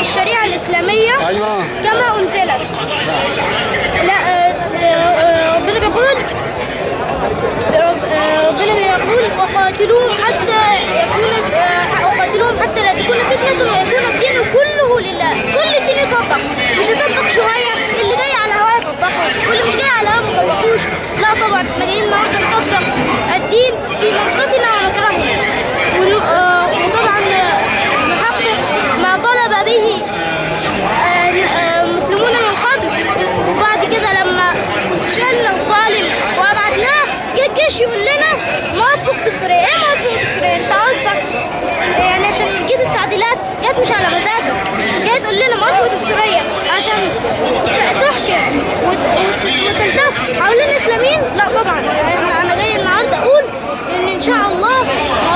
الشريعة الإسلامية ايوه كما أنزلت لا آه، آه، ربنا بيقول رب- آه، ربنا بيقول وقاتلوهم حتى يكون آه، وقاتلوهم حتى لا تكون فتنة ويكون الدين كله لله كل الدين يطبق مش يطبق شوية اللي جاي على هواه يطبقه واللي مش جاي على هواه ما يطبقوش لا طبعا احنا جايين النهارده نطبق الدين في منشطنا ومكرهنا ون- آه، وطبعا آه، نحقق ما طلب به آه، آه، المسلمون من قبل وبعد كده لما شلنا الظالم وابعدناه جه الجيش يقول لنا مواد فوق الدستوريه ايه مواد فوق الدستوريه انت قصدك يعني عشان جيت التعديلات جت مش على مزاجك جاي تقول لنا مواد فوق الدستوريه عشان ت- تحكم وت- وت- وتلتف حوالين الاسلاميين لا طبعا انا أنا جاي النهارده اقول ان ان شاء الله